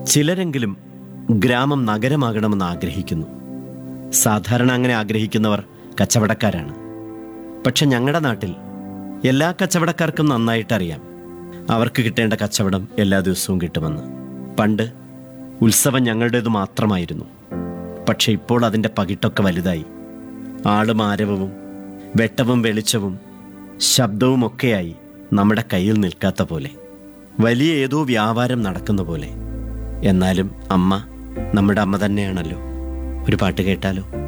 ചിലരെങ്കിലും ഗ്രാമം നഗരമാകണമെന്ന് ആഗ്രഹിക്കുന്നു സാധാരണ അങ്ങനെ ആഗ്രഹിക്കുന്നവർ കച്ചവടക്കാരാണ് പക്ഷെ ഞങ്ങളുടെ നാട്ടിൽ എല്ലാ കച്ചവടക്കാർക്കും നന്നായിട്ടറിയാം അവർക്ക് കിട്ടേണ്ട കച്ചവടം എല്ലാ ദിവസവും കിട്ടുമെന്ന് പണ്ട് ഉത്സവം ഞങ്ങളുടേത് മാത്രമായിരുന്നു പക്ഷെ ഇപ്പോൾ അതിൻ്റെ പകിട്ടൊക്കെ വലുതായി ആളും ആരവവും വെട്ടവും വെളിച്ചവും ശബ്ദവും ഒക്കെയായി നമ്മുടെ കയ്യിൽ നിൽക്കാത്ത പോലെ വലിയ ഏതോ വ്യാപാരം നടക്കുന്ന പോലെ എന്നാലും അമ്മ നമ്മുടെ അമ്മ തന്നെയാണല്ലോ ഒരു പാട്ട് കേട്ടാലോ